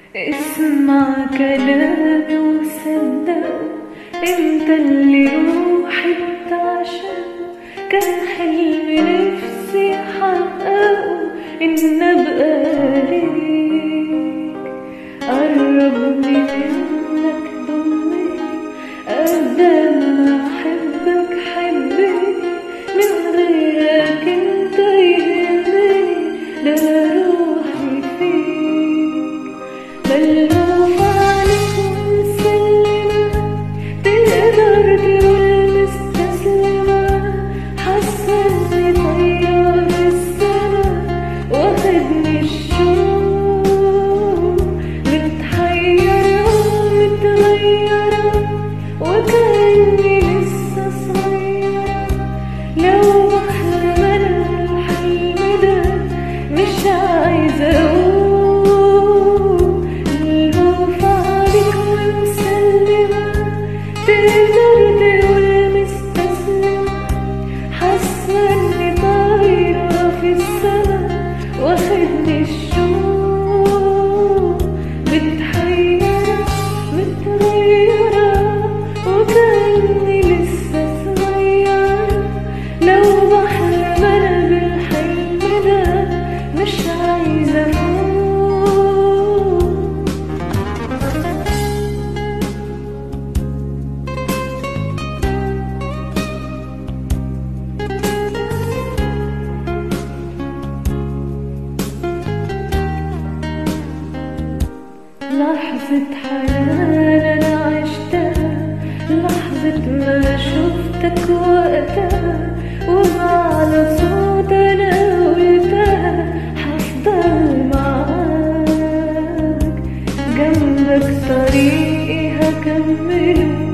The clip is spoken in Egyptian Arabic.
اسمع كلامي وصدق انت اللي روحي بتعشق كان حلمي نفسي احققه ان ابقى ليك قربني منك ضمني قد ما احبك حبني من غيرك انت يهمني ده أنا روحي فيك ملهوف عليك ومسلمة تقدر تقول مستسلمة حاسة إني طايرة في السما واخدني الشوق متحيرة ومتغيرة وكأني لسه صغيرة لو بحلم أنا الحلم ده مش عايزة أقول الخوف عليك ومسلمة تقدر تقول مستسلمة حاسة إني طايرة في السما واخدني الشوق متحيرة متغيرة وكأني لسه صغيرة لو بحلم أنا بالحلم ده مش عايزة أفوق لحظة حنان أنا عشتها لحظة ما شفتك وقتها ومعنى صوت أنا قلتها هفضل معاك جنبك طريقي هكمله